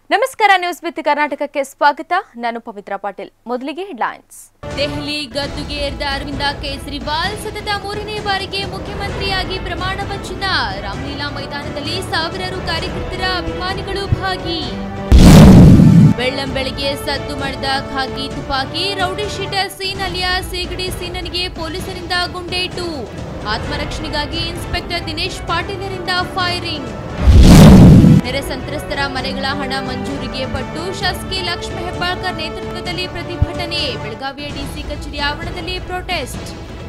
ನಮಸ್ಕಾರ news with ಕರ್ನಾಟಕಕ್ಕೆ ಸ್ವಾಗತ ನಾನು ಪವಿತ್ರ ಪಾಟೀಲ್ ಮೊದಲಿಗೆ ಹೆಡ್ಲೈನ್ಸ್ ದೆಹಲಿ ಗದ್ದುಗೆ ಏರಿದ ಅರವಿಂದ ಕೇಜ್ರಿವಾಲ್ ಸತತ ಮೂರನೇ ಬಾರಿಗೆ ಮುಖ್ಯಮಂತ್ರಿಯಾಗಿ ಪ್ರಮಾಣ ವಚನ ರಾಮಲೀಲಾ ಮೈದಾನದಲ್ಲಿ ಸಾವಿರಾರು ಕಾರ್ಯಕರ್ತರ ಅಭಿಮಾನಿಗಳು ಭಾಗಿ ಬೆಳ್ಳಂಬೆಳಗ್ಗೆ ಸದ್ದು ಮಾಡಿದ ಖಾಕಿ ತುಪಾಕಿ ರೌಡಿ ಶೀಟರ್ ಸೀನ್ ಅಲಿಯಾ ಸಿಗಡಿ ಸೀನನಿಗೆ ಪೊಲೀಸರಿಂದ ಗುಂಡೇಟು ಆತ್ಮರಕ್ಷಣೆಗಾಗಿ ಇನ್ಸ್ಪೆಕ್ಟರ್ ದಿನೇಶ್ ಪಾಟೀಲರಿಂದ ಫೈರಿಂಗ್ ನೆರೆ ಸಂತ್ರಸ್ತರ ಮನೆಗಳ ಹಣ ಮಂಜೂರಿಗೆ ಪಟ್ಟು ಶಾಸಕಿ ಲಕ್ಷ್ಮೀ ಹೆಬ್ಬಾಳ್ಕರ್ ನೇತೃತ್ವದಲ್ಲಿ ಪ್ರತಿಭಟನೆ ಬೆಳಗಾವಿಯ ಡಿಸಿ ಕಚೇರಿ ಆವರಣದಲ್ಲಿ ಪ್ರೊಟೆಸ್ಟ್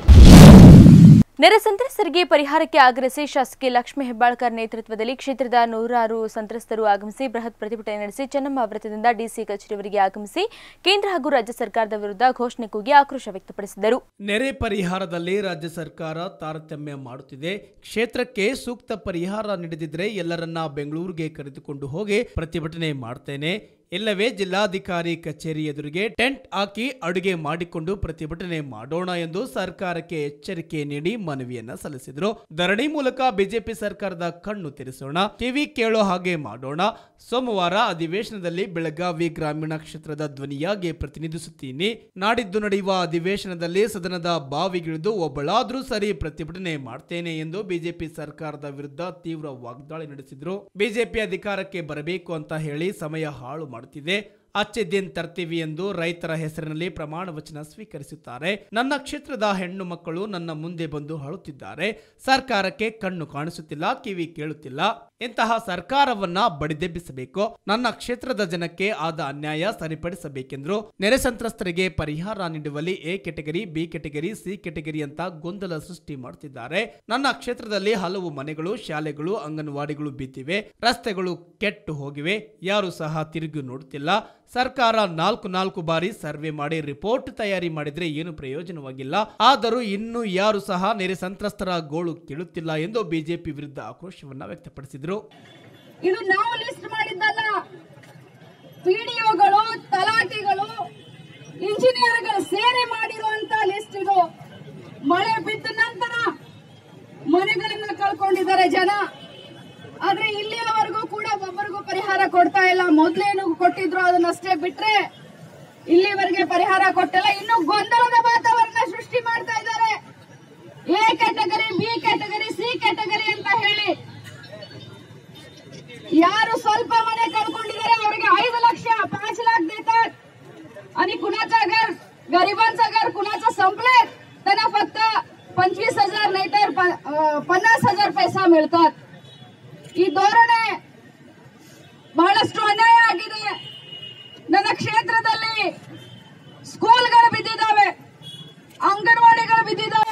ನೆರೆ ಸಂತ್ರಸ್ತರಿಗೆ ಪರಿಹಾರಕ್ಕೆ ಆಗ್ರಹಿಸಿ ಶಾಸಕಿ ಲಕ್ಷ್ಮೀ ಹೆಬ್ಬಾಳ್ಕರ್ ನೇತೃತ್ವದಲ್ಲಿ ಕ್ಷೇತ್ರದ ನೂರಾರು ಸಂತ್ರಸ್ತರು ಆಗಮಿಸಿ ಬೃಹತ್ ಪ್ರತಿಭಟನೆ ನಡೆಸಿ ಚೆನ್ನಮ್ಮ ವೃತ್ತದಿಂದ ಡಿಸಿ ಕಚೇರಿವರೆಗೆ ಆಗಮಿಸಿ ಕೇಂದ್ರ ಹಾಗೂ ರಾಜ್ಯ ಸರ್ಕಾರದ ವಿರುದ್ಧ ಘೋಷಣೆ ಕೂಗಿ ಆಕ್ರೋಶ ವ್ಯಕ್ತಪಡಿಸಿದರು ನೆರೆ ಪರಿಹಾರದಲ್ಲಿ ರಾಜ್ಯ ಸರ್ಕಾರ ತಾರತಮ್ಯ ಮಾಡುತ್ತಿದೆ ಕ್ಷೇತ್ರಕ್ಕೆ ಸೂಕ್ತ ಪರಿಹಾರ ನೀಡದಿದ್ರೆ ಎಲ್ಲರನ್ನ ಬೆಂಗಳೂರಿಗೆ ಕರೆದುಕೊಂಡು ಹೋಗಿ ಪ್ರತಿಭಟನೆ ಮಾಡ್ತೇನೆ ಇಲ್ಲವೇ ಜಿಲ್ಲಾಧಿಕಾರಿ ಕಚೇರಿ ಎದುರಿಗೆ ಟೆಂಟ್ ಹಾಕಿ ಅಡುಗೆ ಮಾಡಿಕೊಂಡು ಪ್ರತಿಭಟನೆ ಮಾಡೋಣ ಎಂದು ಸರ್ಕಾರಕ್ಕೆ ಎಚ್ಚರಿಕೆ ನೀಡಿ ಮನವಿಯನ್ನ ಸಲ್ಲಿಸಿದರು ಧರಣಿ ಮೂಲಕ ಬಿಜೆಪಿ ಸರ್ಕಾರದ ಕಣ್ಣು ತೆರೆಸೋಣ ಕಿವಿ ಕೇಳೋ ಹಾಗೆ ಮಾಡೋಣ ಸೋಮವಾರ ಅಧಿವೇಶನದಲ್ಲಿ ಬೆಳಗಾವಿ ಗ್ರಾಮೀಣ ಕ್ಷೇತ್ರದ ಧ್ವನಿಯಾಗಿ ಪ್ರತಿನಿಧಿಸುತ್ತೀನಿ ನಾಡಿದ್ದು ನಡೆಯುವ ಅಧಿವೇಶನದಲ್ಲಿ ಸದನದ ಬಾವಿಗಿಳಿದು ಒಬ್ಬಳಾದ್ರೂ ಸರಿ ಪ್ರತಿಭಟನೆ ಮಾಡ್ತೇನೆ ಎಂದು ಬಿಜೆಪಿ ಸರ್ಕಾರದ ವಿರುದ್ಧ ತೀವ್ರ ವಾಗ್ದಾಳಿ ನಡೆಸಿದ್ರು ಬಿಜೆಪಿ ಅಧಿಕಾರಕ್ಕೆ ಬರಬೇಕು ಅಂತ ಹೇಳಿ ಸಮಯ ಹಾಳು ಮಾಡುತ್ತಿದೆ ಅಚ್ಚೆ ದಿನ್ ತರ್ತೀವಿ ಎಂದು ರೈತರ ಹೆಸರಿನಲ್ಲಿ ಪ್ರಮಾಣ ವಚನ ಸ್ವೀಕರಿಸುತ್ತಾರೆ ನನ್ನ ಕ್ಷೇತ್ರದ ಹೆಣ್ಣು ಮಕ್ಕಳು ನನ್ನ ಮುಂದೆ ಬಂದು ಅಳುತ್ತಿದ್ದಾರೆ ಸರ್ಕಾರಕ್ಕೆ ಕಣ್ಣು ಕಾಣಿಸುತ್ತಿಲ್ಲ ಕಿವಿ ಕೇಳುತ್ತಿಲ್ಲ ಇಂತಹ ಸರ್ಕಾರವನ್ನ ಬಡಿದೆಬ್ಬಿಸಬೇಕು ನನ್ನ ಕ್ಷೇತ್ರದ ಜನಕ್ಕೆ ಆದ ಅನ್ಯಾಯ ಸರಿಪಡಿಸಬೇಕೆಂದ್ರು ನೆರೆ ಸಂತ್ರಸ್ತರಿಗೆ ಪರಿಹಾರ ನೀಡುವಲ್ಲಿ A category B category C category ಅಂತ ಗೊಂದಲ ಸೃಷ್ಟಿ ಮಾಡುತ್ತಿದ್ದಾರೆ ನನ್ನ ಕ್ಷೇತ್ರದಲ್ಲಿ ಹಲವು ಮನೆಗಳು ಶಾಲೆಗಳು ಅಂಗನವಾಡಿಗಳು ಬಿದ್ದಿವೆ ರಸ್ತೆಗಳು ಕೆಟ್ಟು ಹೋಗಿವೆ ಯಾರು ಸಹ ತಿರುಗಿ ನೋಡುತ್ತಿಲ್ಲ ಸರ್ಕಾರ ನಾಲ್ಕು ನಾಲ್ಕು ಬಾರಿ ಸರ್ವೆ ಮಾಡಿ ರಿಪೋರ್ಟ್ ತಯಾರಿ ಮಾಡಿದ್ರೆ ಏನು ಪ್ರಯೋಜನವಾಗಿಲ್ಲ ಆದರೂ ಇನ್ನೂ ಯಾರು ಸಹ ನೆರೆ ಸಂತ್ರಸ್ತರ ಗೋಳು ಕೇಳುತ್ತಿಲ್ಲ ಎಂದು ಬಿಜೆಪಿ ವಿರುದ್ಧ ಆಕ್ರೋಶವನ್ನ ವ್ಯಕ್ತಪಡಿಸಿದರು ಇದು ನಾವು ಲಿಸ್ಟ್ ಮಾಡಿದ್ದಲ್ಲ ಪಿಡಿಒಗಳು ತಲಾಟಿಗಳು ಇಂಜಿನಿಯರ್ಗಳು ಸೇರಿ ಮಾಡಿರುವಂತ ಲಿಸ್ಟ್ ಇದು ಮಳೆ ಬಿದ್ದ ನಂತರ ಮನೆಗಳನ್ನ ಕಳ್ಕೊಂಡಿದ್ದಾರೆ ಜನ ಆದ್ರೆ ಇಲ್ಲಿಯವರೆಗೂ ಕೂಡ ಒಬ್ಬರಿಗೂ ಪರಿಹಾರ ಕೊಡ್ತಾ ಇಲ್ಲ ಮೊದ್ಲೇನು ಕೊಟ್ಟಿದ್ರು ಅದನ್ನಷ್ಟೇ ಬಿಟ್ರೆ ಇಲ್ಲಿವರೆಗೆ ಪರಿಹಾರ ಕೊಟ್ಟಿಲ್ಲ ಇನ್ನು ಗೊಂದಲದ ವಾತಾವರಣ ಸೃಷ್ಟಿ ಮಾಡ್ತಾ ಇದ್ದಾರೆ A category B category C category ಅಂತ ಹೇಳಿ यार ಸ್ವಲ್ಪ ಮನೆ ಕಳ್ಕೊಂಡಿದ್ದಾರೆ ಅವರಿಗೆ ಐದು ಲಕ್ಷ पाच लाख देतात आणि कुणाचा घर गरिबांचा घर कुणाचा संपले त्यांना फक्त पंचवीस हजार नाहीतर प- अं, पन्नास हजार पैसा मिळतात ಈ ಧೋರಣೆ ಬಹಳಷ್ಟು ಅನ್ಯಾಯ ಆಗಿದೆ ನನ್ನ ಕ್ಷೇತ್ರದಲ್ಲಿ ಸ್ಕೂಲ್ಗಳು ಬಿದ್ದಿದ್ದಾವೆ ಅಂಗನವಾಡಿಗಳು ಬಿದ್ದಿದ್ದಾವೆ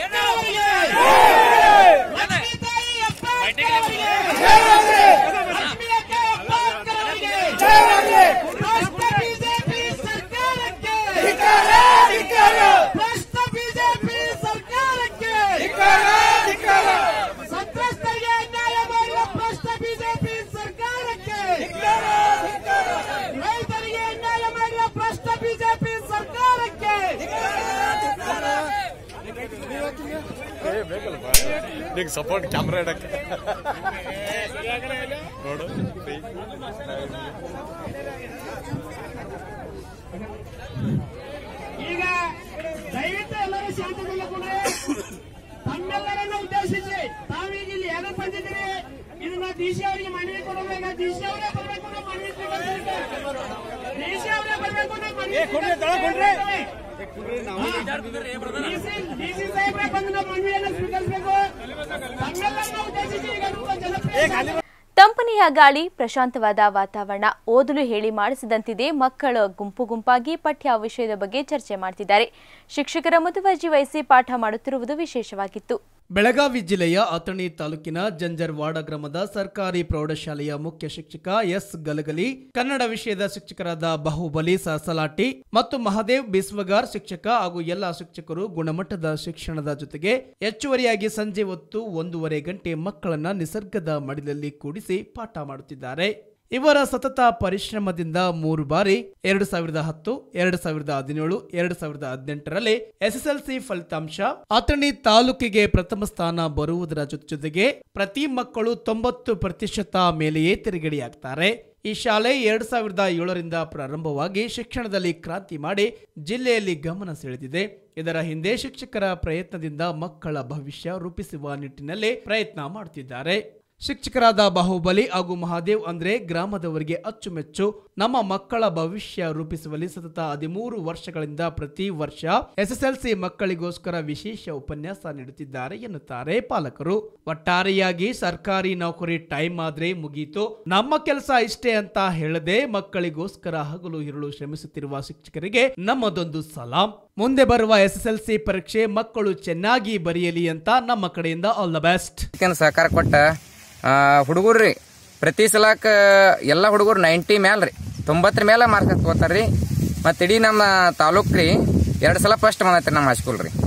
ಸಂತ್ರಸ್ತರಿಗೆ ಅನ್ಯಾಯ ಮಾಡುವ ಭ್ರಷ್ಟ ಬಿಜೆಪಿ ಸರ್ಕಾರಕ್ಕೆ ರೈತರಿಗೆ ಅನ್ಯಾಯ ಮಾಡುವ ಭ್ರಷ್ಟ ಬಿಜೆಪಿ ಸರ್ಕಾರಕ್ಕೆ ನಿಂಗೆ ಸಪೋರ್ಟ್ ಕ್ಯಾಮ್ರಾ ಇಡಕ್ಕೆ ನೋಡು ಈಗ ದಯವಿಟ್ಟು ಎಲ್ಲರೂ ಶಾಂತಗೊಳ್ಳಕೊಂಡ್ರೆ ತಮ್ಮೆಲ್ಲರನ್ನ ಉದ್ದೇಶಿಸಿ ತಾವೀಗ ಇಲ್ಲಿ ಎದಕ್ ಬಂದಿದ್ದೀರಿ ಇದನ್ನ ಡಿ ಸಿ ಅವರಿಗೆ ಮನವಿ ಕೊಡಬೇಕು ಡಿ ಸಿ ಅವರೇ ಬರ್ಬೇಕು ಅನ್ನೋ ಮನವಿ ಡಿ ಸಿ ಅವರೇ ಬರ್ಬೇಕು ಅನ್ನೋ ಮನವಿ ಡಿ ಸಿ ಸಾಹೇಬ್ರೆ ಬಂದು ನಮ್ಮ ಮನವಿಯನ್ನು ಸ್ವೀಕರಿಸಬೇಕು ತಮ್ಮೆಲ್ಲರನ್ನ ಉದ್ದೇಶಿಸಿ ಈಗ ತುಂಬ ಜನಪ್ರಿಯ ತಂಪನೆಯ ಗಾಳಿ ಪ್ರಶಾಂತವಾದ ವಾತಾವರಣ ಓದಲು ಹೇಳಿ ಮಾಡಿಸಿದಂತಿದೆ ಮಕ್ಕಳು ಗುಂಪು ಗುಂಪಾಗಿ ಪಠ್ಯ ವಿಷಯದ ಬಗ್ಗೆ ಚರ್ಚೆ ಮಾಡ್ತಿದ್ದಾರೆ ಶಿಕ್ಷಕರ ಮುತುವರ್ಜಿ ವಹಿಸಿ ಪಾಠ ಮಾಡುತ್ತಿರುವುದು ವಿಶೇಷವಾಗಿತ್ತು ಬೆಳಗಾವಿ ಜಿಲ್ಲೆಯ ಅಥಣಿ ತಾಲೂಕಿನ ಜಂಜರ್ವಾಡ ಗ್ರಾಮದ ಸರ್ಕಾರಿ ಪ್ರೌಢಶಾಲೆಯ ಮುಖ್ಯ ಶಿಕ್ಷಕ ಎಸ್ ಗಲಗಲಿ ಕನ್ನಡ ವಿಷಯದ ಶಿಕ್ಷಕರಾದ ಬಾಹುಬಲಿ ಸಸಲಾಟಿ ಮತ್ತು ಮಹದೇವ್ ಬಿಸ್ವಗಾರ್ ಶಿಕ್ಷಕ ಹಾಗೂ ಎಲ್ಲ ಶಿಕ್ಷಕರು ಗುಣಮಟ್ಟದ ಶಿಕ್ಷಣದ ಜೊತೆಗೆ ಹೆಚ್ಚುವರಿಯಾಗಿ ಸಂಜೆ ಹೊತ್ತು ಒಂದೂವರೆ ಗಂಟೆ ಮಕ್ಕಳನ್ನ ನಿಸರ್ಗದ ಮಡಿಲಲ್ಲಿ ಕೂಡಿಸಿ ಪಾಠ ಮಾಡುತ್ತಿದ್ದಾರೆ ಇವರ ಸತತ ಪರಿಶ್ರಮದಿಂದ ಮೂರು ಬಾರಿ ಎರಡು ಸಾವಿರದ ಹತ್ತು ಎರಡು ಸಾವಿರದ ಹದಿನೇಳು ಎರಡು ಸಾವಿರದ ಹದಿನೆಂಟರಲ್ಲಿ ಎಸ್ಎಸ್ಎಲ್ಸಿ ಫಲಿತಾಂಶ ಅಥಣಿ ತಾಲೂಕಿಗೆ ಪ್ರಥಮ ಸ್ಥಾನ ಬರುವುದರ ಜೊತೆ ಜೊತೆಗೆ ಪ್ರತಿ ಮಕ್ಕಳು ತೊಂಬತ್ತು ಪ್ರತಿಶತ ಮೇಲೆಯೇ ತೆರಿಗಡೆಯಾಗ್ತಾರೆ ಈ ಶಾಲೆ ಎರಡ್ ಸಾವಿರದ ಏಳರಿಂದ ಪ್ರಾರಂಭವಾಗಿ ಶಿಕ್ಷಣದಲ್ಲಿ ಕ್ರಾಂತಿ ಮಾಡಿ ಜಿಲ್ಲೆಯಲ್ಲಿ ಗಮನ ಸೆಳೆದಿದೆ ಇದರ ಹಿಂದೆ ಶಿಕ್ಷಕರ ಪ್ರಯತ್ನದಿಂದ ಮಕ್ಕಳ ಭವಿಷ್ಯ ರೂಪಿಸುವ ನಿಟ್ಟಿನಲ್ಲಿ ಪ್ರಯತ್ನ ಮಾಡುತ್ತಿದ್ದಾರೆ ಶಿಕ್ಷಕರಾದ ಬಾಹುಬಲಿ ಹಾಗೂ ಮಹಾದೇವ್ ಅಂದ್ರೆ ಗ್ರಾಮದವರಿಗೆ ಅಚ್ಚುಮೆಚ್ಚು ನಮ್ಮ ಮಕ್ಕಳ ಭವಿಷ್ಯ ರೂಪಿಸುವಲ್ಲಿ ಸತತ ಹದಿಮೂರು ವರ್ಷಗಳಿಂದ ಪ್ರತಿ ವರ್ಷ ಎಸ್ಎಸ್ಎಲ್ಸಿ ಮಕ್ಕಳಿಗೋಸ್ಕರ ವಿಶೇಷ ಉಪನ್ಯಾಸ ನೀಡುತ್ತಿದ್ದಾರೆ ಎನ್ನುತ್ತಾರೆ ಪಾಲಕರು ಒಟ್ಟಾರೆಯಾಗಿ ಸರ್ಕಾರಿ ನೌಕರಿ ಟೈಮ್ ಆದ್ರೆ ಮುಗೀತು ನಮ್ಮ ಕೆಲಸ ಇಷ್ಟೇ ಅಂತ ಹೇಳದೆ ಮಕ್ಕಳಿಗೋಸ್ಕರ ಹಗಲು ಇರುಳು ಶ್ರಮಿಸುತ್ತಿರುವ ಶಿಕ್ಷಕರಿಗೆ ನಮ್ಮದೊಂದು ಸಲಾಂ ಮುಂದೆ ಬರುವ ಎಸ್ಎಸ್ಎಲ್ಸಿ ಪರೀಕ್ಷೆ ಮಕ್ಕಳು ಚೆನ್ನಾಗಿ ಬರೆಯಲಿ ಅಂತ ನಮ್ಮ ಕಡೆಯಿಂದ ಆಲ್ ದ ಬೆಸ್ಟ್ ಇದಕ್ಕೇನು ಸಹಕಾರ ಕೊಟ್ಟ ಹುಡುಗರ್ರಿ ಪ್ರತಿ ಸಲಕ್ಕ ಎಲ್ಲ ಹುಡುಗರು ನೈಂಟಿ ಮ್ಯಾಲ ರೀ ತೊಂಬತ್ತರ ಮೇಲೆ ಮಾರ್ಕ್ಸ್ ತಗೋತಾರ ರೀ ಮತ್ತು ಇಡೀ ನಮ್ಮ ತಾಲೂಕ್ ರೀ ಎರಡು ಸಲ ಫಸ್ಟ್ ಬಂದೈತ್ರಿ ನಮ್ಮ ಹೈಸ್ಕೂಲ್ ರೀ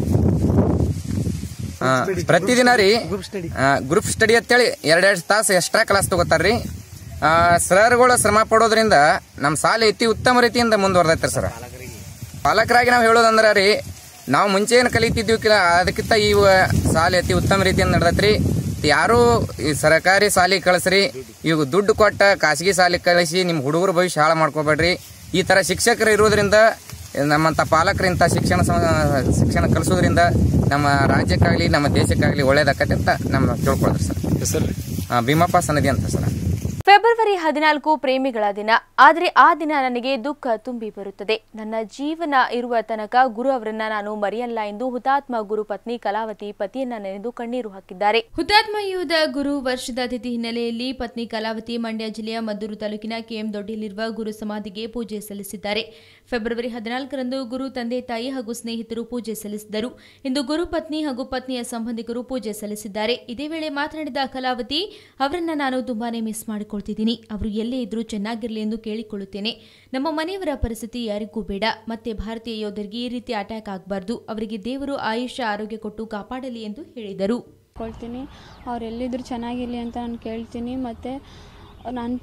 ಆ, ಪ್ರತಿದಿನ ರೀ ಗ್ರೂಪ್ ಸ್ಟಡಿ ಅಂತೇಳಿ ಎರಡೆರಡು ತಾಸು ಎಕ್ಸ್ಟ್ರಾ ಕ್ಲಾಸ್ ತಗೋತಾರ ರೀ ಸರ್ಗಳು ಶ್ರಮ ಪಡೋದ್ರಿಂದ ನಮ್ಮ ಶಾಲೆ ಅತಿ ಉತ್ತಮ ರೀತಿಯಿಂದ ಮುಂದುವರ್ದೈತ್ರಿ ಸರ್ ಪಾಲಕರಾಗಿ ನಾವು ಹೇಳೋದಂದ್ರ ರೀ ನಾವು ಮುಂಚೆ ಏನು ಕಲಿತಿದ್ವಿ ಕಿಲ ಅದಕ್ಕಿಂತ ಈ ವ- ಶಾಲೆ ಅತಿ ಉತ್ತಮ ರೀತಿಯಿಂದ ನಡೆದೈತ್ರಿ ಯಾರು ಈ ಸರ್ಕಾರಿ ಶಾಲೆ ಕಳಿಸ್ರಿ ಈಗ ದುಡ್ಡು ಕೊಟ್ಟ ಖಾಸಗಿ ಶಾಲೆ ಕಳಿಸಿ ನಿಮ್ಮ ಹುಡುಗರ ಭವಿಷ್ಯ ಹಾಳು ಮಾಡ್ಕೋಬೇಡ್ರಿ ಈ ತರ ಶಿಕ್ಷಕರು ಇರೋದ್ರಿಂದ ನಮ್ಮಂತ ಪಾಲಕರು ಇಂಥ ಶಿಕ್ಷಣ ಸಮ- ಶಿಕ್ಷಣ ಕಲಿಸೋದ್ರಿಂದ ನಮ್ಮ ರಾಜ್ಯಕ್ಕಾಗ್ಲಿ ನಮ್ಮ ದೇಶಕ್ಕಾಗ್ಲಿ ಒಳ್ಳೇದಾಕತ್ತೆ ಅಂತ ನಮ್ಮ ತಿಳ್ಕೊಳ್ರಿ ಸರ್ ಹೆಸರು ಆ, ಭೀಮಪ್ಪ ಸನ್ನದಿ ಅಂತ ಸರ್ ಫೆಬ್ರವರಿ ಹದಿನಾಲ್ಕು ಪ್ರೇಮಿಗಳ ದಿನ ಆದರೆ ಆ ದಿನ ನನಗೆ ದುಃಖ ತುಂಬಿ ಬರುತ್ತದೆ ನನ್ನ ಜೀವನ ಇರುವ ತನಕ ಗುರು ಅವರನ್ನ ನಾನು ಮರೆಯಲ್ಲ ಎಂದು ಹುತಾತ್ಮ ಗುರು ಪತ್ನಿ ಕಲಾವತಿ ಪತಿಯನ್ನ ನೆನೆದು ಕಣ್ಣೀರು ಹಾಕಿದ್ದಾರೆ ಹುತಾತ್ಮ ಯೋಧ ಗುರು ವರ್ಷದ ತಿಥಿ ಹಿನ್ನೆಲೆಯಲ್ಲಿ ಪತ್ನಿ ಕಲಾವತಿ ಮಂಡ್ಯ ಜಿಲ್ಲೆಯ ಮದ್ದೂರು ತಾಲೂಕಿನ ಕೆಎಂ ದೊಡ್ಡಿಯಲ್ಲಿರುವ ಗುರು ಸಮಾಧಿಗೆ ಪೂಜೆ ಸಲ್ಲಿಸಿದ್ದಾರೆ ಫೆಬ್ರವರಿ ಹದಿನಾಲ್ಕರಂದು ಗುರು ತಂದೆ ತಾಯಿ ಹಾಗೂ ಸ್ನೇಹಿತರು ಪೂಜೆ ಸಲ್ಲಿಸಿದರು ಇಂದು ಗುರು ಪತ್ನಿ ಹಾಗೂ ಪತ್ನಿಯ ಸಂಬಂಧಿಕರು ಪೂಜೆ ಸಲ್ಲಿಸಿದ್ದಾರೆ ಇದೇ ವೇಳೆ ಮಾತನಾಡಿದ ಕಲಾವತಿ ಅವರನ್ನ ನಾನು ತುಂಬಾನೇ ಮಿಸ್ ಮಾಡಿಕೊಳ್ತಿದ್ದೀನಿ ಅವರು ಎಲ್ಲೇ ಇದ್ರೂ ಚೆನ್ನಾಗಿರಲಿ ಎಂದು ಕೇಳಿಕೊಳ್ಳುತ್ತೇನೆ ನಮ್ಮ ಮನೆಯವರ ಪರಿಸ್ಥಿತಿ ಯಾರಿಗೂ ಬೇಡ ಮತ್ತೆ ಭಾರತೀಯ ಯೋಧರಿಗೆ ಈ ರೀತಿ ಅಟ್ಯಾಕ್ ಆಗಬಾರ್ದು ಅವರಿಗೆ ದೇವರು ಆಯುಷ್ಯ ಆರೋಗ್ಯ ಕೊಟ್ಟು ಕಾಪಾಡಲಿ ಎಂದು ಹೇಳಿದರು ಕೊಳ್ತೀನಿ ಅವ್ರು ಎಲ್ಲಿದ್ರು ಚೆನ್ನಾಗಿರಲಿ ಅಂತ ನಾನು ಕೇಳ್ತೀನಿ ಮತ್ತು ನಾನು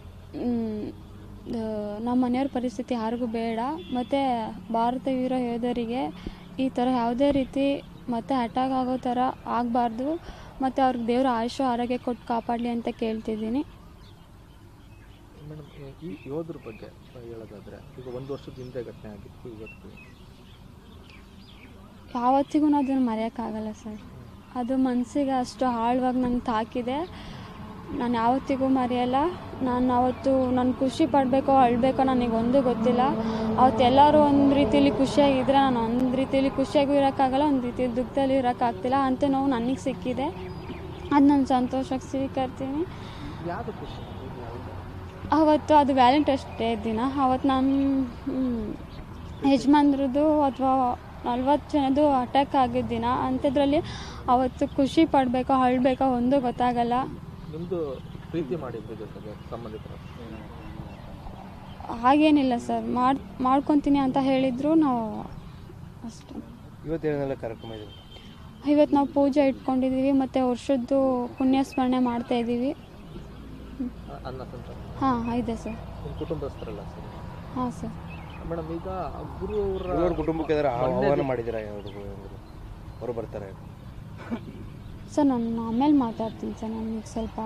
ನಮ್ಮ ಮನೆಯವ್ರ ಪರಿಸ್ಥಿತಿ ಯಾರಿಗೂ ಬೇಡ ಮತ್ತು ಭಾರತ ವೀರ ಯೋಧರಿಗೆ ಈ ಥರ ಯಾವುದೇ ರೀತಿ ಮತ್ತೆ ಅಟ್ಯಾಕ್ ಆಗೋ ಥರ ಆಗಬಾರ್ದು ಮತ್ತು ಅವ್ರಿಗೆ ದೇವ್ರ ಆಯುಷ್ಯ ಆರೋಗ್ಯ ಕೊಟ್ಟು ಕಾಪಾಡಲಿ ಅಂತ ಕೇಳ್ತಿದ್ದೀನಿ ಮೇಡಮ್ ಈ ಯೋಧರ ಬಗ್ಗೆ ಹೇಳೋದಾದ್ರೆ ಈಗ ಒಂದು ವರ್ಷದ ಹಿಂದೆ ಘಟನೆ ಆಗಿತ್ತು ಇವತ್ತು ಯಾವತ್ತಿಗೂ ಅದನ್ನು ಮರೆಯೋಕ್ಕಾಗಲ್ಲ ಸರ್ ಅದು ಮನಸ್ಸಿಗೆ ಅಷ್ಟು ಆಳವಾಗಿ ನಂಗೆ ತಾಕಿದೆ ನಾನು ಯಾವತ್ತಿಗೂ ಮರೆಯಲ್ಲ ನಾನು ಅವತ್ತು ನಾನು ಖುಷಿ ಪಡಬೇಕೋ ಅಳಬೇಕೋ ನನಗೆ ಒಂದು ಗೊತ್ತಿಲ್ಲ ಅವತ್ತು ಎಲ್ಲರೂ ಒಂದು ರೀತಿಯಲ್ಲಿ ಖುಷಿಯಾಗಿದ್ದರೆ ನಾನು ಒಂದು ರೀತಿಯಲ್ಲಿ ಖುಷಿಯಾಗೂ ಇರೋಕ್ಕಾಗಲ್ಲ ಒಂದು ರೀತಿಯಲ್ಲಿ ದುಃಖದಲ್ಲಿ ಇರೋಕ್ಕಾಗ್ತಿಲ್ಲ ಅಂತ ನೋವು ನನಗೆ ಸಿಕ್ಕಿದೆ ಅದು ನಾನು ಸಂತೋಷಕ್ಕೆ ಸ್ವೀಕರ್ತೀನಿ ಯಾವುದು ಖುಷಿ ಇದು ಯಾವುದು ಅವತ್ತು ಅದು ವ್ಯಾಲೆಂಟೈನ್ಸ್ ಡೇ ದಿನ ಅವತ್ತು ನಮ್ಮ ಯಜಮಾನ್ರದ್ದು ಅಥವಾ ನಲ್ವತ್ತು ಜನದ್ದು ಅಟ್ಯಾಕ್ ಆಗಿದ್ದ ದಿನ ಅಂಥದ್ರಲ್ಲಿ ಅವತ್ತು ಖುಷಿ ಪಡಬೇಕೋ ಅಳ್ಬೇಕೋ ಒಂದು ಗೊತ್ತಾಗಲ್ಲ ನಿಮ್ಮದು ಪ್ರೀತಿ ಮಾಡಿದ್ರು ಜೊತೆಗೆ ಸಂಬಂಧಿಕರು ಹಾಗೇನಿಲ್ಲ ಸರ್ ಮಾಡಿ ಮಾಡ್ಕೊತೀನಿ ಅಂತ ಹೇಳಿದ್ರು ನಾವು ಅಷ್ಟೇ ಇವತ್ತೇನೆಲ್ಲ ಕಾರ್ಯಕ್ರಮ ಇದೆ ಇವತ್ತು ನಾವು ಪೂಜೆ ಇಟ್ಕೊಂಡಿದ್ದೀವಿ ಮತ್ತು ವರ್ಷದ್ದು ಪುಣ್ಯಸ್ಮರಣೆ ಮಾಡ್ತಾ ಇದ್ದೀವಿ ಅನ್ನ ಸಂತ ಹಾಂ ಇದೆ ಸರ್ ನಿಮ್ಮ ಕುಟುಂಬಸ್ಥರಲ್ಲ ಸರ್ ಹಾಂ ಸರ್ ಮೇಡಮ್ ಈಗ ಗುರು ಅವರ ಇವ್ರ ಕುಟುಂಬಕ್ಕೆ ಏನಾರ ಆಹ್ವಾನ ಮಾಡಿದ್ದೀರಾ ಯಾವ್ದು ಅವರು ಬರ್ತಾರೆ ಸರ್ ನಾನು ಆಮೇಲೆ ಮಾತಾಡ್ತೀನಿ ಸರ್ ನನಗೆ ಸ್ವಲ್ಪ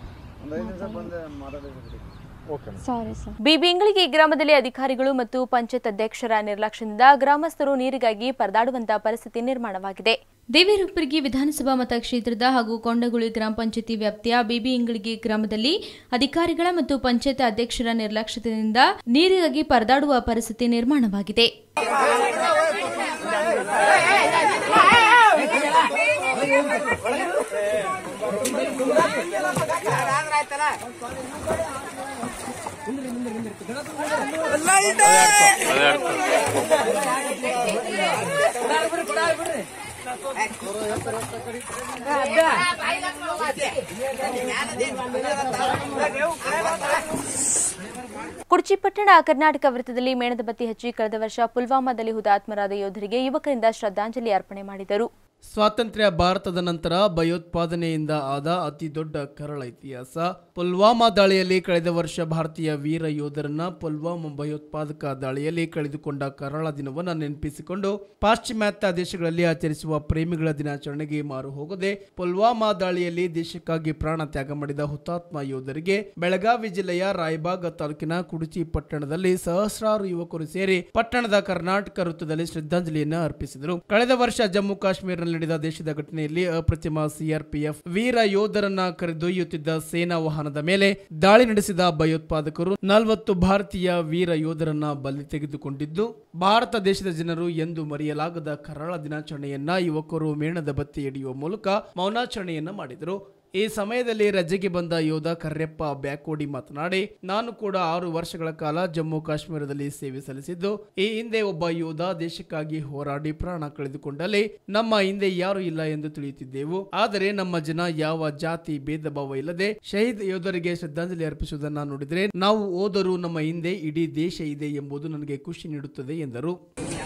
ಓಕೆ ಸಾರಿ ಸರ್ ಬಿಬಿಂಗಳಿಗೆ ಗ್ರಾಮದಲ್ಲಿ ಅಧಿಕಾರಿಗಳು ಮತ್ತು ಪಂಚಾಯತ್ ಅಧ್ಯಕ್ಷರ ನಿರ್ಲಕ್ಷ್ಯದಿಂದ ಗ್ರಾಮಸ್ಥರು ನೀರಿಗಾಗಿ ಪರದಾಡುವಂತ ಪರಿಸ್ಥಿತಿ ನಿರ್ಮಾಣವಾಗಿದೆ ದೇವೇರುಪ್ಪರಿಗೆ ವಿಧಾನಸಭಾ ಮತಕ್ಷೇತ್ರದ ಹಾಗೂ ಕೊಂಡಗುಳಿ ಗ್ರಾಮ ಪಂಚಾಯತಿ ವ್ಯಾಪ್ತಿಯ ಬಿಬಿ ಇಂಗಳಿಗೆ ಗ್ರಾಮದಲ್ಲಿ ಅಧಿಕಾರಿಗಳ ಮತ್ತು ಪಂಚಾಯತ್ ಅಧ್ಯಕ್ಷರ ನಿರ್ಲಕ್ಷ್ಯದಿಂದ ನೀರಿಗಾಗಿ ಪರದಾಡುವ ಪರಿಸ್ಥಿತಿ ನಿರ್ಮಾಣವಾಗಿದೆ ಕುಡ್ಚಿ ಪಟ್ಟಣ ಕರ್ನಾಟಕ ವೃತ್ತದಲ್ಲಿ ಮೇಣದ ಬತ್ತಿ ಹಚ್ಚಿ ಕಳೆದ ವರ್ಷ ಪುಲ್ವಾಮಾದಲ್ಲಿ ಹುತಾತ್ಮರಾದ ಯೋಧರಿಗೆ ಯುವಕರಿಂದ ಶ್ರದ್ಧಾಂಜಲಿ ಅರ್ಪಣೆ ಮಾಡಿದರು ಸ್ವಾತಂತ್ರ್ಯ ಭಾರತದ ನಂತರ ಭಯೋತ್ಪಾದನೆಯಿಂದ ಆದ ಅತಿ ದೊಡ್ಡ ಕರಳ ಇತಿಹಾಸ ಪುಲ್ವಾಮಾ ದಾಳಿಯಲ್ಲಿ ಕಳೆದ ವರ್ಷ ಭಾರತೀಯ ವೀರ ಯೋಧರನ್ನ ಪುಲ್ವಾಮಾ ಭಯೋತ್ಪಾದಕ ದಾಳಿಯಲ್ಲಿ ಕಳೆದುಕೊಂಡ ಕರಾಳ ದಿನವನ್ನು ನೆನಪಿಸಿಕೊಂಡು ಪಾಶ್ಚಿಮಾತ್ಯ ದೇಶಗಳಲ್ಲಿ ಆಚರಿಸುವ ಪ್ರೇಮಿಗಳ ದಿನಾಚರಣೆಗೆ ಮಾರು ಹೋಗದೆ ಪುಲ್ವಾಮಾ ದಾಳಿಯಲ್ಲಿ ದೇಶಕ್ಕಾಗಿ ಪ್ರಾಣ ತ್ಯಾಗ ಮಾಡಿದ ಹುತಾತ್ಮ ಯೋಧರಿಗೆ ಬೆಳಗಾವಿ ಜಿಲ್ಲೆಯ ರಾಯಬಾಗ್ ತಾಲೂಕಿನ ಕುಡುಚಿ ಪಟ್ಟಣದಲ್ಲಿ ಸಹಸ್ರಾರು ಯುವಕರು ಸೇರಿ ಪಟ್ಟಣದ ಕರ್ನಾಟಕ ವೃತ್ತದಲ್ಲಿ ಶ್ರದ್ಧಾಂಜಲಿಯನ್ನು ಅರ್ಪಿಸಿದರು ಕಳೆದ ವರ್ಷ ಜಮ್ಮು ಕಾಶ್ಮೀರದಲ್ಲಿ ನಡೆದ ದೇಶದ ಘಟನೆಯಲ್ಲಿ ಅಪ್ರತಿಮ ಸಿಆರ್ಪಿಎಫ್ ವೀರ ಯೋಧರನ್ನ ಕರೆದೊಯ್ಯುತ್ತಿದ್ದ ಸೇನಾ ವಾಹನದ ಮೇಲೆ ದಾಳಿ ನಡೆಸಿದ ಭಯೋತ್ಪಾದಕರು ನಲವತ್ತು ಭಾರತೀಯ ವೀರ ಯೋಧರನ್ನ ಬಲಿ ತೆಗೆದುಕೊಂಡಿದ್ದು ಭಾರತ ದೇಶದ ಜನರು ಎಂದು ಮರೆಯಲಾಗದ ಕರಾಳ ದಿನಾಚರಣೆಯನ್ನ ಯುವಕರು ಮೇಣದ ಬತ್ತಿ ಹಿಡಿಯುವ ಮೂಲಕ ಮೌನಾಚರಣೆಯನ್ನ ಮಾಡಿದರು ಈ ಸಮಯದಲ್ಲಿ ರಜೆಗೆ ಬಂದ ಯೋಧ ಕರ್ರೆಪ್ಪ ಬ್ಯಾಕೋಡಿ ಮಾತನಾಡಿ ನಾನು ಕೂಡ ಆರು ವರ್ಷಗಳ ಕಾಲ ಜಮ್ಮು ಕಾಶ್ಮೀರದಲ್ಲಿ ಸೇವೆ ಸಲ್ಲಿಸಿದ್ದು ಈ ಹಿಂದೆ ಒಬ್ಬ ಯೋಧ ದೇಶಕ್ಕಾಗಿ ಹೋರಾಡಿ ಪ್ರಾಣ ಕಳೆದುಕೊಂಡಲ್ಲಿ ನಮ್ಮ ಹಿಂದೆ ಯಾರು ಇಲ್ಲ ಎಂದು ತಿಳಿಯುತ್ತಿದ್ದೆವು ಆದರೆ ನಮ್ಮ ಜನ ಯಾವ ಜಾತಿ ಭೇದ ಭಾವ ಇಲ್ಲದೆ ಶಹೀದ್ ಯೋಧರಿಗೆ ಶ್ರದ್ಧಾಂಜಲಿ ಅರ್ಪಿಸುವುದನ್ನು ನೋಡಿದರೆ ನಾವು ಓದರು ನಮ್ಮ ಹಿಂದೆ ಇಡೀ ದೇಶ ಇದೆ ಎಂಬುದು ನನಗೆ ಖುಷಿ ನೀಡುತ್ತದೆ ಎಂದರು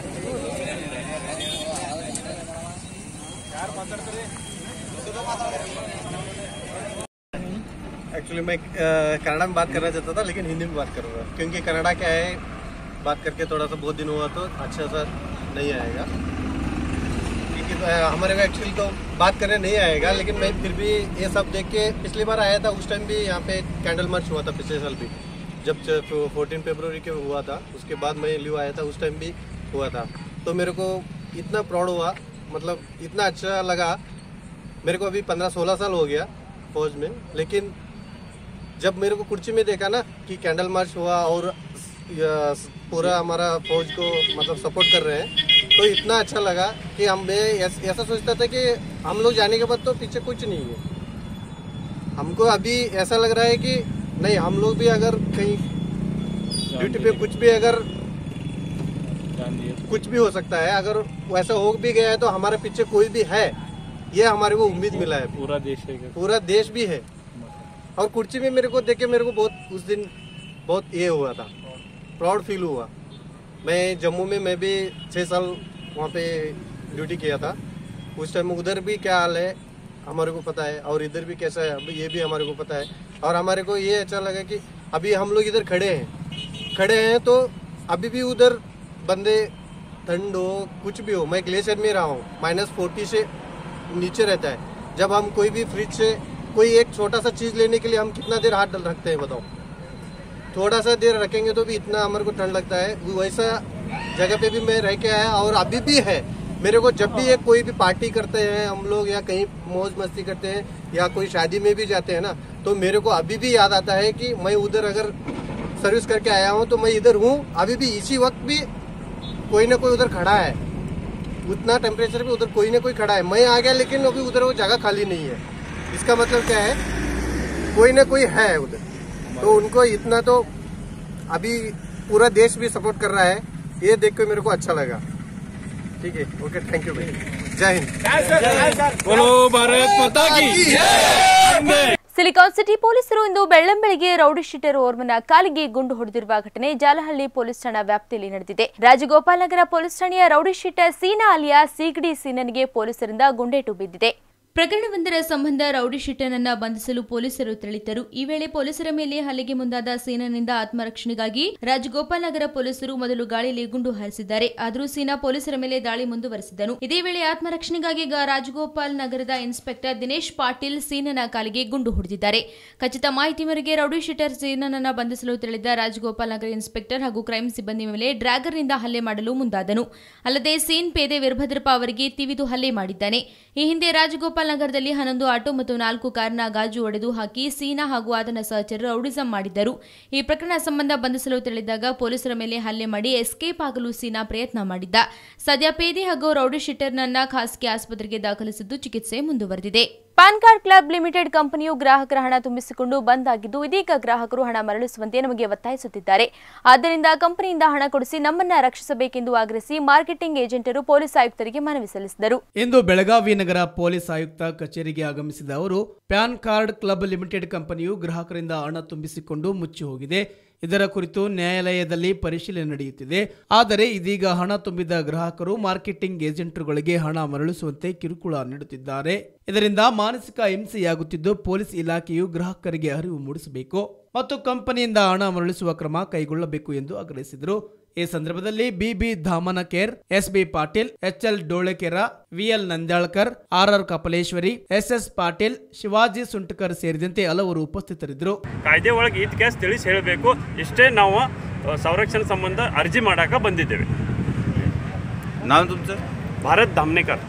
एक्चुअली मैं अ, कन्नड़ा में बात करना चाहता था लेकिन हिंदी में बात करूंगा क्योंकि कन्नड़ा क्या है बात करके थोड़ा सा बहुत दिन हुआ तो अच्छा सा नहीं आएगा क्योंकि अ, हमारे को एक्चुअली तो बात करने नहीं आएगा लेकिन मैं फिर भी ये सब देख के पिछली बार आया था उस टाइम भी यहाँ पे कैंडल मार्च हुआ था पिछले साल भी जब फोर्टीन फरवरी के हुआ था उसके बाद मैं लीव आया था उस टाइम भी हुआ था तो मेरे को इतना प्राउड हुआ मतलब इतना अच्छा लगा मेरे को अभी पंद्रह सोलह साल हो गया फौज में लेकिन जब मेरे को कुर्सी में देखा ना कि कैंडल मार्च हुआ और यह पूरा हमारा फौज को मतलब सपोर्ट कर रहे हैं तो इतना अच्छा लगा कि हम मैं ऐस- ऐसा सोचता था कि हम लोग जाने के बाद तो पीछे कुछ नहीं है हमको अभी ऐसा लग रहा है कि नहीं हम लोग भी अगर कहीं ड्यूटी पे कुछ भी अगर कुछ भी हो सकता है अगर वैसा हो भी गया है तो हमारे पीछे कोई भी है ये हमारे को उम्मीद मिला है पूरा देश है पूरा देश भी है और कुर्सी में मेरे को देख के मेरे को बहुत उस दिन बहुत ये हुआ था प्राउड फील हुआ मैं जम्मू में मैं भी छः साल वहाँ पे ड्यूटी किया था उस टाइम उधर भी क्या हाल है हमारे को पता है और इधर भी कैसा है अभी ये भी हमारे को पता है और हमारे को ये अच्छा लगा कि अभी हम लोग इधर खड़े हैं खड़े हैं तो अभी भी उधर बंदे ठंड हो कुछ भी हो मैं ग्लेशियर में रहा हूँ माइनस फोर्टी से नीचे रहता है जब हम कोई भी फ्रिज से कोई एक छोटा सा चीज लेने के लिए हम कितना देर हाथ डल रखते हैं बताओ थोड़ा सा देर रखेंगे तो भी इतना हमारे को ठंड लगता है वैसा जगह पे भी मैं रह के आया और अभी भी है मेरे को जब भी ये कोई भी पार्टी करते हैं हम लोग या कहीं मौज मस्ती करते हैं या कोई शादी में भी जाते हैं ना तो मेरे को अभी भी याद आता है कि मैं उधर अगर सर्विस करके आया हूँ तो मैं इधर हूँ अभी भी इसी वक्त भी कोई ना कोई उधर खड़ा है उतना टेम्परेचर भी उधर कोई ना कोई खड़ा है मैं आ गया लेकिन अभी उधर वो जगह खाली नहीं है इसका मतलब क्या है कोई ना कोई है उधर तो उनको इतना तो अभी पूरा देश भी सपोर्ट कर रहा है ये देख के मेरे को अच्छा लगा ठीक है ओके थैंक यू भाई जय हिंद बोलो भारत माता की ಸಿಲಿಕಾನ್ ಸಿಟಿ ಪೊಲೀಸರು ಇಂದು ಬೆಳ್ಳಂಬೆಳಿಗ್ಗೆ ರೌಡಿ ಶೀಟರ್ ಓರ್ವನ ಕಾಲಿಗೆ ಗುಂಡು ಹೊಡೆದಿರುವ ಘಟನೆ ಜಾಲಹಳ್ಳಿ ಪೊಲೀಸ್ ಠಾಣಾ ವ್ಯಾಪ್ತಿಯಲ್ಲಿ ನಡೆದಿದೆ ರಾಜಗೋಪಾಲ್ ನಗರ ಪೊಲೀಸ್ ಠಾಣೆಯ ರೌಡಿ ಶೀಟರ್ ಸೀನಾ ಅಲಿಯಾ ಸಿಗಡಿ ಸೀನನಿಗೆ ಪೊಲೀಸರಿಂದ ಗುಂಡೇಟು ಬಿದ್ದಿದೆ ಪ್ರಕರಣವೊಂದರ ಸಂಬಂಧ ರೌಡಿ ಶೀಟರ್ನನ್ನ ಬಂಧಿಸಲು ಪೊಲೀಸರು ತೆರಳಿದ್ದರು ಈ ವೇಳೆ ಪೊಲೀಸರ ಮೇಲೆ ಹಲ್ಲೆಗೆ ಮುಂದಾದ ಸೇನನಿಂದ ಆತ್ಮರಕ್ಷಣೆಗಾಗಿ ರಾಜಗೋಪಾಲ್ ನಗರ ಪೊಲೀಸರು ಮೊದಲು ಗಾಳಿಯಲ್ಲಿ ಗುಂಡು ಹಾರಿಸಿದ್ದಾರೆ ಆದರೂ ಸೇನಾ ಪೊಲೀಸರ ಮೇಲೆ ದಾಳಿ ಮುಂದುವರೆಸಿದನು ಇದೇ ವೇಳೆ ಆತ್ಮರಕ್ಷಣೆಗಾಗಿ ಗ- ರಾಜಗೋಪಾಲ್ ನಗರದ ಇನ್ಸ್ಪೆಕ್ಟರ್ ದಿನೇಶ್ ಪಾಟೀಲ್ ಸೇನನ ಕಾಲಿಗೆ ಗುಂಡು ಹೊಡೆದಿದ್ದಾರೆ ಖಚಿತ ಮಾಹಿತಿ ಮೇರೆಗೆ ರೌಡಿ ಶೀಟರ್ ಸೇನನನ್ನ ಬಂಧಿಸಲು ತೆರಳಿದ್ದ ರಾಜಗೋಪಾಲ್ ನಗರ ಇನ್ಸ್ಪೆಕ್ಟರ್ ಹಾಗೂ ಕ್ರೈಮ್ ಸಿಬ್ಬಂದಿ ಮೇಲೆ ಡ್ರ್ಯಾಗರ್ನಿಂದ ಹಲ್ಲೆ ಮಾಡಲು ಮುಂದಾದನು ಅಲ್ಲದೆ ಸೇನ್ ಪೇದೆ ವೀರಭದ್ರಪ್ಪ ಅವರಿಗೆ ತಿವಿದು ಹಲ್ಲೆ ಮಾಡಿದ್ದಾನೆ ಈ ಹಿಂದೆ ರಾಜಗೋಪಾಲ್ ನಗರದಲ್ಲಿ ಹನ್ನೊಂದು ಆಟೋ ಮತ್ತು ನಾಲ್ಕು ಕಾರಿನ ಗಾಜು ಒಡೆದು ಹಾಕಿ ಸೀನಾ ಹಾಗೂ ಆತನ ಸಹಚರರು ರೌಡಿಸಂ ಮಾಡಿದ್ದರು ಈ ಪ್ರಕರಣ ಸಂಬಂಧ ಬಂಧಿಸಲು ತೆರಳಿದಾಗ ಪೊಲೀಸರ ಮೇಲೆ ಹಲ್ಲೆ ಮಾಡಿ ಎಸ್ಕೇಪ್ ಆಗಲು ಸೀನಾ ಪ್ರಯತ್ನ ಮಾಡಿದ್ದ ಸದ್ಯ ಪೇದೆ ಹಾಗೂ ರೌಡಿ ಶೀಟರ್ನನ್ನ ಖಾಸಗಿ ಆಸ್ಪತ್ರೆಗೆ ದಾಖಲಿಸಿದ್ದು ಚಿಕಿತ್ಸೆ ಮುಂದುವರೆದಿದೆ ಪಾನ್ ಕಾರ್ಡ್ ಕ್ಲಬ್ ಲಿಮಿಟೆಡ್ ಕಂಪನಿಯು ಗ್ರಾಹಕರ ಹಣ ತುಂಬಿಸಿಕೊಂಡು ಬಂದ್ ಆಗಿದ್ದು ಇದೀಗ ಗ್ರಾಹಕರು ಹಣ ಮರಳಿಸುವಂತೆ ನಮಗೆ ಒತ್ತಾಯಿಸುತ್ತಿದ್ದಾರೆ ಆದ್ದರಿಂದ ಕಂಪನಿಯಿಂದ ಹಣ ಕೊಡಿಸಿ ನಮ್ಮನ್ನ ರಕ್ಷಿಸಬೇಕೆಂದು ಆಗ್ರಹಿಸಿ ಮಾರ್ಕೆಟಿಂಗ್ ಏಜೆಂಟರು ಪೊಲೀಸ್ ಆಯುಕ್ತರಿಗೆ ಮನವಿ ಸಲ್ಲಿಸಿದರು ಇಂದು ಬೆಳಗಾವಿ ನಗರ ಪೊಲೀಸ್ ಆಯುಕ್ತ ಕಚೇರಿಗೆ ಆಗಮಿಸಿದ ಅವರು ಪ್ಯಾನ್ ಕಾರ್ಡ್ ಕ್ಲಬ್ ಲಿಮಿಟೆಡ್ ಕಂಪನಿಯು ಗ್ರಾಹಕರಿಂದ ಹಣ ತುಂಬಿಸಿಕೊಂಡು ಮುಚ್ಚಿ ಹೋಗಿದೆ ಇದರ ಕುರಿತು ನ್ಯಾಯಾಲಯದಲ್ಲಿ ಪರಿಶೀಲನೆ ನಡೆಯುತ್ತಿದೆ ಆದರೆ ಇದೀಗ ಹಣ ತುಂಬಿದ ಗ್ರಾಹಕರು ಮಾರ್ಕೆಟಿಂಗ್ ಏಜೆಂಟರುಗಳಿಗೆ ಹಣ ಮರಳಿಸುವಂತೆ ಕಿರುಕುಳ ನೀಡುತ್ತಿದ್ದಾರೆ ಇದರಿಂದ ಮಾನಸಿಕ ಹಿಂಸೆಯಾಗುತ್ತಿದ್ದು ಪೊಲೀಸ್ ಇಲಾಖೆಯು ಗ್ರಾಹಕರಿಗೆ ಅರಿವು ಮೂಡಿಸಬೇಕು ಮತ್ತು ಕಂಪನಿಯಿಂದ ಹಣ ಮರಳಿಸುವ ಕ್ರಮ ಕೈಗೊಳ್ಳಬೇಕು ಎಂದು ಆಗ್ರಹಿಸಿದರು ಈ ಸಂದರ್ಭದಲ್ಲಿ BB Dhamanaker SB Patil HL Dolekera VL Nandyalkar RR Kapaleshwari SS Patil Shivaji Suntakar ಸೇರಿದಂತೆ ಹಲವರು ಉಪಸ್ಥಿತರಿದ್ದರು ಕಾಯ್ದೆ ಒಳಗೆ ಈತ್ ಕೇಸ್ ತಿಳಿಸಿ ಹೇಳಬೇಕು ಇಷ್ಟೇ ನಾವು ಅ, ಸಂರಕ್ಷಣೆ ಸಂಬಂಧ ಅರ್ಜಿ ಮಾಡಾಕ ಬಂದಿದ್ದೇವೆ नाव तुमचं ಭಾರತ್ ಧಾಮ್ನೇಕರ್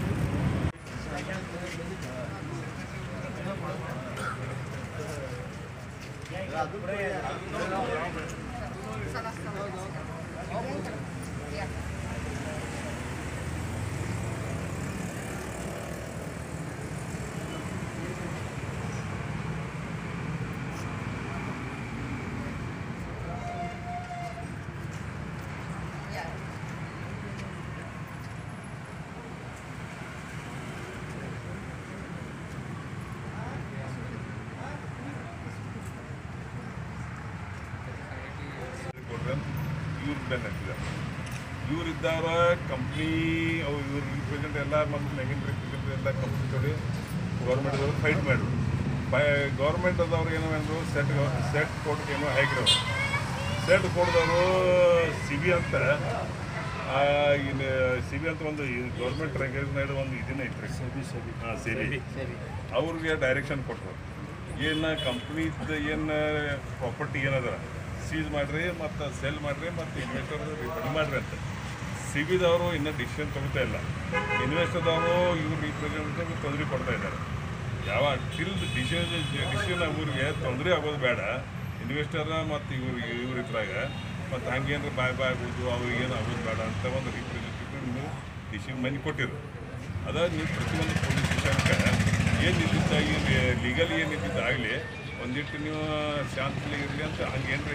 ಇವ್ರು ಬೆನ್ನ ಹತ್ತಿದ್ದಾರೆ ಇವರಿದ್ದಾರ ಕಂಪ್ನಿ ಅವು ಇವ್ರ ರಿಪ್ರೆಸೆಂಟ್ ಎಲ್ಲ ಮತ್ತು ನೆಗಿನ್ ರಿಪ್ರೆಸೆಂಟ್ ಎಲ್ಲ ಕಂಪ್ನಿ ಜೋಡಿ ಗೌರ್ಮೆಂಟ್ದವ್ರು ಫೈಟ್ ಮಾಡಿದ್ರು ಬೈ ಗೌರ್ಮೆಂಟ್ ಅದವ್ರು ಏನೋ ಅಂದರು ಸೆಟ್ ಸೆಟ್ ಕೊಟ್ಟು ಏನೋ ಹಾಕಿರೋರು ಸೆಟ್ ಕೊಡ್ದವರು ಸಿ ಬಿ ಅಂತ ಆ, ಇನ್ನು ಸಿ ಬಿ ಅಂತ ಒಂದು ಗೌರ್ಮೆಂಟ್ ರೆಕಗ್ನೈಡ್ ಒಂದು ಇದನ್ನ ಐತ್ರಿ ಹಾಂ ಸಿ ಬಿ ಅವ್ರಿಗೆ ಡೈರೆಕ್ಷನ್ ಕೊಟ್ಟರು ಏನು ಕಂಪ್ನಿದ ಏನು ಪ್ರಾಪರ್ಟಿ ಏನದ ಸೀಸ್ ಮಾಡಿರಿ ಮತ್ತು ಸೆಲ್ ಮಾಡಿರಿ ಮತ್ತು ಇನ್ವೆಸ್ಟರ್ ರಿಫಂಡ್ ಮಾಡಿರಿ ಅಂತ ಸಿ ಬಿದವರು ಇನ್ನೂ ಡಿಸಿಷನ್ ತಗೋತಾ ಇಲ್ಲ ಇನ್ವೆಸ್ಟರ್ದವರು ಇವ್ರು ರಿಪ್ರೆಸೆಂಟೇಟಿವ್ ತೊಂದರೆ ಕೊಡ್ತಾ ಇದ್ದಾರೆ ಯಾವ ಟಿಲ್ ಡಿಸಿಷನ್ ಡಿಸಿಷನ್ ಅವ್ರಿಗೆ ತೊಂದರೆ ಆಗೋದು ಬೇಡ ಇನ್ವೆಸ್ಟರ್ ಮತ್ತು ಇವ್ರು ಇವ್ರ ಇದ್ರಾಗ ಮತ್ತು ಹಂಗೇನ್ರ ಬಾಯ್ ಬಾಯ್ ಆಗೋದು ಅವ್ರಿಗೆ ಏನು ಆಗೋದು ಬೇಡ ಅಂತ ಒಂದು ರಿಪ್ರೆಸೆಂಟೇಟಿವ್ ನೀವು ಡಿಸಿಷನ್ ಮನೆ ಕೊಟ್ಟಿರು ಅದ ನೀವು ಪ್ರತಿಯೊಂದು ಪೊಲೀಸ್ ಸ್ಟೇಷನ್ಗೆ ಏನು ಇದ್ದಿದ್ದ ಏನು ಲೀಗಲ್ ಏನು ಇದ್ದಿದ್ದು ಆಗಲಿ ಒಂದಿಟ್ಟು ನೀವು ಶಾಂತಲಿ ಇರಲಿ ಅಂತ ಹಂಗೆ ಏನು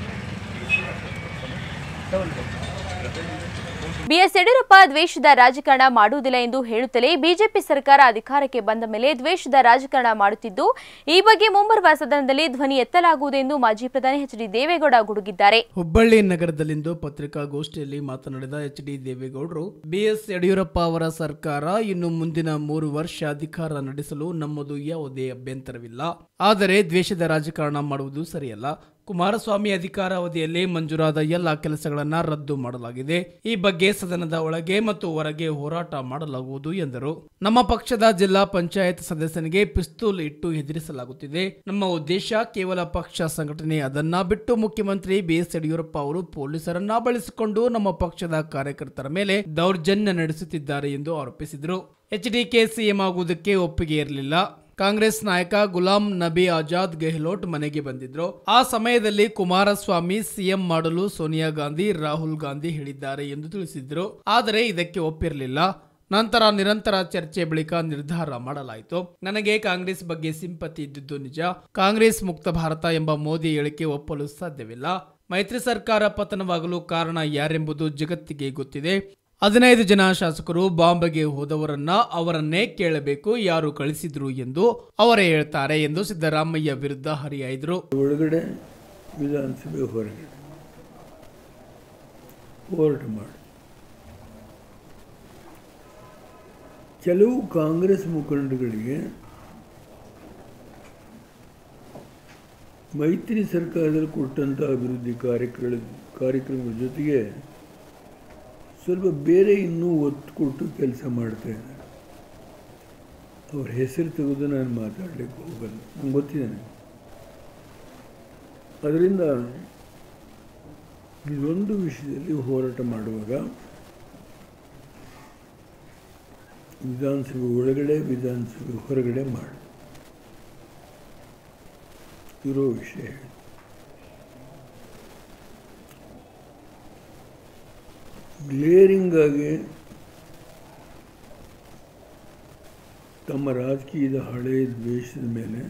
ಬಿಎಸ್ ಯಡಿಯೂರಪ್ಪ ದ್ವೇಷದ ರಾಜಕಾರಣ ಮಾಡುವುದಿಲ್ಲ ಎಂದು ಹೇಳುತ್ತಲೇ ಬಿಜೆಪಿ ಸರ್ಕಾರ ಅಧಿಕಾರಕ್ಕೆ ಬಂದ ಮೇಲೆ ದ್ವೇಷದ ರಾಜಕಾರಣ ಮಾಡುತ್ತಿದ್ದು ಈ ಬಗ್ಗೆ ಮುಂಬರುವ ಸದನದಲ್ಲಿ ಧ್ವನಿ ಎತ್ತಲಾಗುವುದು ಎಂದು ಮಾಜಿ ಪ್ರಧಾನಿ ಎಚ್ ಡಿ ದೇವೇಗೌಡ ಗುಡುಗಿದ್ದಾರೆ ಹುಬ್ಬಳ್ಳಿ ನಗರದಲ್ಲಿಂದು ಪತ್ರಿಕಾಗೋಷ್ಠಿಯಲ್ಲಿ ಮಾತನಾಡಿದ ಎಚ್ ಡಿ ದೇವೇಗೌಡರು ಬಿಎಸ್ ಯಡಿಯೂರಪ್ಪ ಅವರ ಸರ್ಕಾರ ಇನ್ನು ಮುಂದಿನ ಮೂರು ವರ್ಷ ಅಧಿಕಾರ ನಡೆಸಲು ನಮ್ಮದು ಯಾವುದೇ ಅಭ್ಯಂತರವಿಲ್ಲ ಆದರೆ ದ್ವೇಷದ ರಾಜಕಾರಣ ಮಾಡುವುದು ಸರಿಯಲ್ಲ ಕುಮಾರಸ್ವಾಮಿ ಅಧಿಕಾರಾವಧಿಯಲ್ಲಿ ಮಂಜೂರಾದ ಎಲ್ಲ ಕೆಲಸಗಳನ್ನ ರದ್ದು ಮಾಡಲಾಗಿದೆ ಈ ಬಗ್ಗೆ ಸದನದ ಒಳಗೆ ಮತ್ತು ಹೊರಗೆ ಹೋರಾಟ ಮಾಡಲಾಗುವುದು ಎಂದರು ನಮ್ಮ ಪಕ್ಷದ ಜಿಲ್ಲಾ ಪಂಚಾಯತ್ ಸದಸ್ಯನಿಗೆ ಪಿಸ್ತೂಲ್ ಇಟ್ಟು ಹೆದರಿಸಲಾಗುತ್ತಿದೆ ನಮ್ಮ ಉದ್ದೇಶ ಕೇವಲ ಪಕ್ಷ ಸಂಘಟನೆ ಅದನ್ನ ಬಿಟ್ಟು ಮುಖ್ಯಮಂತ್ರಿ ಬಿಎಸ್ ಯಡಿಯೂರಪ್ಪ ಅವರು ಪೊಲೀಸರನ್ನ ಬಳಸಿಕೊಂಡು ನಮ್ಮ ಪಕ್ಷದ ಕಾರ್ಯಕರ್ತರ ಮೇಲೆ ದೌರ್ಜನ್ಯ ನಡೆಸುತ್ತಿದ್ದಾರೆ ಎಂದು ಆರೋಪಿಸಿದರು ಎಚ್ಡಿಕೆ ಸಿಎಂ ಆಗುವುದಕ್ಕೆ ಒಪ್ಪಿಗೆ ಇರಲಿಲ್ಲ ಕಾಂಗ್ರೆಸ್ ನಾಯಕ ಗುಲಾಂ ನಬಿ ಆಜಾದ್ ಗೆಹ್ಲೋಟ್ ಮನೆಗೆ ಬಂದಿದ್ರು ಆ ಸಮಯದಲ್ಲಿ ಕುಮಾರಸ್ವಾಮಿ ಸಿಎಂ ಮಾಡಲು ಸೋನಿಯಾ ಗಾಂಧಿ ರಾಹುಲ್ ಗಾಂಧಿ ಹೇಳಿದ್ದಾರೆ ಎಂದು ತಿಳಿಸಿದ್ರು ಆದರೆ ಇದಕ್ಕೆ ಒಪ್ಪಿರಲಿಲ್ಲ ನಂತರ ನಿರಂತರ ಚರ್ಚೆ ಬಳಿಕ ನಿರ್ಧಾರ ಮಾಡಲಾಯಿತು ನನಗೆ ಕಾಂಗ್ರೆಸ್ ಬಗ್ಗೆ ಸಿಂಪತಿ ಇದ್ದಿದ್ದು ನಿಜ ಕಾಂಗ್ರೆಸ್ ಮುಕ್ತ ಭಾರತ ಎಂಬ ಮೋದಿ ಹೇಳಿಕೆ ಒಪ್ಪಲು ಸಾಧ್ಯವಿಲ್ಲ ಮೈತ್ರಿ ಸರ್ಕಾರ ಪತನವಾಗಲು ಕಾರಣ ಯಾರೆಂಬುದು ಜಗತ್ತಿಗೆ ಗೊತ್ತಿದೆ ಹದಿನೈದು ಜನ ಶಾಸಕರು ಬಾಂಬೆಗೆ ಹೋದವರನ್ನ ಅವರನ್ನೇ ಕೇಳಬೇಕು ಯಾರು ಕಳಿಸಿದ್ರು ಎಂದು ಅವರೇ ಹೇಳ್ತಾರೆ ಎಂದು ಸಿದ್ದರಾಮಯ್ಯ ವಿರುದ್ಧ ಹರಿಹಾಯ್ದರು ಒಳಗಡೆ ವಿಧಾನಸಭೆ ಹೊರಗಡೆ ಹೋರಾಟ ಮಾಡಿ ಕೆಲವು ಕಾಂಗ್ರೆಸ್ ಮುಖಂಡಗಳಿಗೆ ಮೈತ್ರಿ ಸರ್ಕಾರದಲ್ಲಿ ಕೊಟ್ಟಂಥ ಅಭಿವೃದ್ಧಿ ಕಾರ್ಯಕ್ರಮ ಕಾರ್ಯಕ್ರಮಗಳ ಜೊತೆಗೆ ಸ್ವಲ್ಪ ಬೇರೆ ಇನ್ನೂ ಒತ್ತು ಕೊಟ್ಟು ಕೆಲಸ ಮಾಡ್ತಾ ಇದ್ದಾರೆ ಅವ್ರ ಹೆಸರು ತೆಗೆದು ನಾನು ಮಾತಾಡಲಿಕ್ಕೆ ಹೋಗಲ್ಲ ನಂಗೆ ಗೊತ್ತಿದೆ ಅದರಿಂದ ಇದೊಂದು ವಿಷಯದಲ್ಲಿ ಹೋರಾಟ ಮಾಡುವಾಗ ವಿಧಾನಸಭೆ ಒಳಗಡೆ ವಿಧಾನಸಭೆ ಹೊರಗಡೆ ಮಾಡಿ ಇರೋ ವಿಷಯ ಹೇಳಿ ಗ್ಲೇರಿಂಗ್ ಆಗಿ ತಮ್ಮ ರಾಜಕೀಯದ ಹಳೆಯ ದ್ವೇಷದ ಮೇಲೆ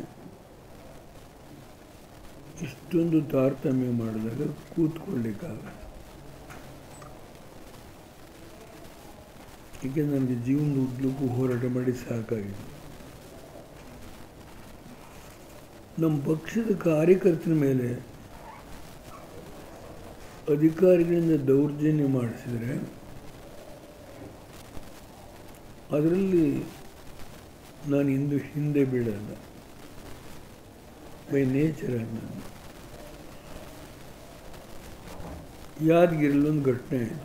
ಇಷ್ಟೊಂದು ತಾರತಮ್ಯ ಮಾಡಿದಾಗ ಕೂತ್ಕೊಳ್ಳಿಕ್ಕಾಗಲ್ಲ ಏಕೆ ನನಗೆ ಜೀವನ ಉದ್ಲಕ್ಕೂ ಹೋರಾಟ ಮಾಡಿ ಸಾಕಾಗಿದೆ ನಮ್ಮ ಪಕ್ಷದ ಕಾರ್ಯಕರ್ತರ ಮೇಲೆ ಅಧಿಕಾರಿಗಳಿಂದ ದೌರ್ಜನ್ಯ ಮಾಡಿಸಿದರೆ ಅದರಲ್ಲಿ ನಾನು ಇಂದು ಹಿಂದೆ ಬೀಳಲ್ಲ ಬೈ ನೇಚರ್ ನಾನು ಯಾದಗಿರಿಲೊಂದು ಘಟನೆ ಆಯಿತು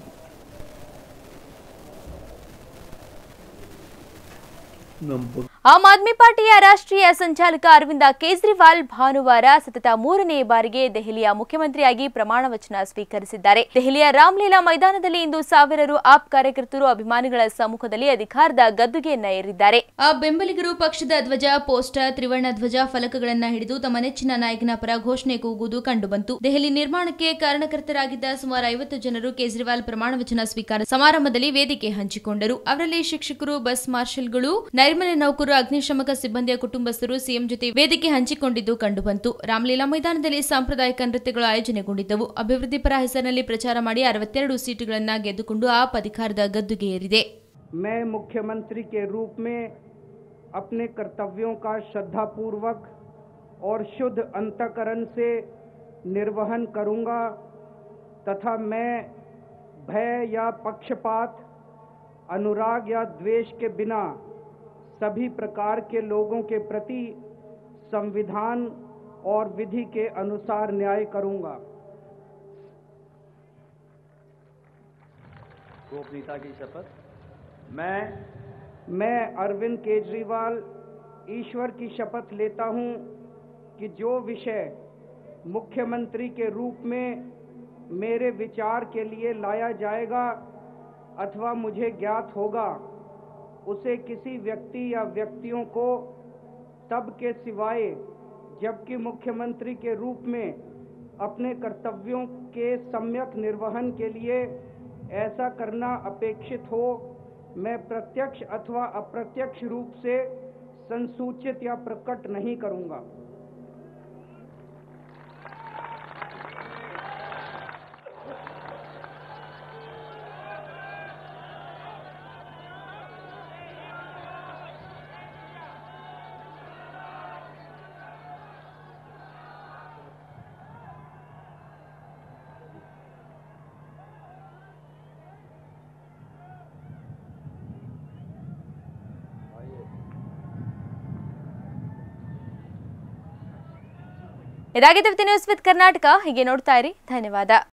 ನಮ್ಮ ಪಕ್ಕ ಆಮ್ ಆದ್ಮಿ ಪಾರ್ಟಿಯ ರಾಷ್ಟ್ರೀಯ ಸಂಚಾಲಕ ಅರವಿಂದ ಕೇಜ್ರಿವಾಲ್ ಭಾನುವಾರ ಸತತ ಮೂರನೇ ಬಾರಿಗೆ ದೆಹಲಿಯ ಮುಖ್ಯಮಂತ್ರಿಯಾಗಿ ಪ್ರಮಾಣ ವಚನ ಸ್ವೀಕರಿಸಿದ್ದಾರೆ ದೆಹಲಿಯ ರಾಮ್ಲೀಲಾ ಮೈದಾನದಲ್ಲಿ ಇಂದು ಸಾವಿರಾರು ಆಪ್ ಕಾರ್ಯಕರ್ತರು ಅಭಿಮಾನಿಗಳ ಸಮ್ಮುಖದಲ್ಲಿ ಅಧಿಕಾರದ ಗದ್ದುಗೆಯನ್ನ ಏರಿದ್ದಾರೆ ಆ ಬೆಂಬಲಿಗರು ಪಕ್ಷದ ಧ್ವಜ ಪೋಸ್ಟರ್ ತ್ರಿವರ್ಣ ಧ್ವಜ ಫಲಕಗಳನ್ನ ಹಿಡಿದು ತಮ್ಮ ನೆಚ್ಚಿನ ನಾಯಕನ ಪರ ಘೋಷಣೆ ಕೂಗುವುದು ಕಂಡುಬಂತು ದೆಹಲಿ ನಿರ್ಮಾಣಕ್ಕೆ ಕಾರಣಕರ್ತರಾಗಿದ್ದ ಸುಮಾರು ಐವತ್ತು ಜನರು ಕೇಜ್ರಿವಾಲ್ ಪ್ರಮಾಣ ವಚನ ಸ್ವೀಕಾರ ಸಮಾರಂಭದಲ್ಲಿ ವೇದಿಕೆ ಹಂಚಿಕೊಂಡರು ಅವರಲ್ಲಿ ಶಿಕ್ಷಕರು ಬಸ್ ಮಾರ್ಷಲ್ಗಳು ನೈರ್ಮಲ್ಯ ನೌಕರರು ಅಗ್ನಿಶಾಮಕ ಸಿಬ್ಬಂದಿಯ ಕುಟುಂಬಸ್ಥರು ಸಿಎಂ ಜೊತೆ ವೇದಿಕೆ ಹಂಚಿಕೊಂಡಿದ್ದು ಕಂಡುಬಂತು ರಾಮಲೀಲಾ ಮೈದಾನದಲ್ಲಿ ಸಾಂಪ್ರದಾಯಿಕ ನೃತ್ಯಗಳು ಆಯೋಜನೆಗೊಂಡಿದ್ದವು ಅಭಿವೃದ್ಧಿ ಪರ ಹೆಸರಿನಲ್ಲಿ ಪ್ರಚಾರ ಮಾಡಿ ಅರವತ್ತೆರಡು ಸೀಟುಗಳನ್ನ ಗೆದ್ದುಕೊಂಡು ಆಪ್ ಅಧಿಕಾರದ ಗದ್ದುಗೆ ಏರಿದೆ मैं मुख्यमंत्री के रूप में अपने कर्तव्यों का श्रद्धापूर्वक और शुद्ध अंतकरण से निर्वहन करूंगा तथा मैं भय या पक्षपात अनुराग या द्वेष के बिना सभी प्रकार के लोगों के प्रति संविधान और विधि के अनुसार न्याय करूंगा गोपनीयता की शपथ मैं मैं अरविंद केजरीवाल ईश्वर की शपथ लेता हूं कि जो विषय मुख्यमंत्री के रूप में मेरे विचार के लिए लाया जाएगा अथवा मुझे ज्ञात होगा उसे किसी व्यक्ति या व्यक्तियों को तब के सिवाय जबकि मुख्यमंत्री के रूप में अपने कर्तव्यों के सम्यक निर्वहन के लिए ऐसा करना अपेक्षित हो मैं प्रत्यक्ष अथवा अप्रत्यक्ष रूप से संसूचित या प्रकट नहीं करूंगा ಇದಾಗಿದೆ ನ್ಯೂಸ್ ವಿತ್ ಕರ್ನಾಟಕ ಹೀಗೆ ನೋಡ್ತಾ ಇರಿ ಧನ್ಯವಾದ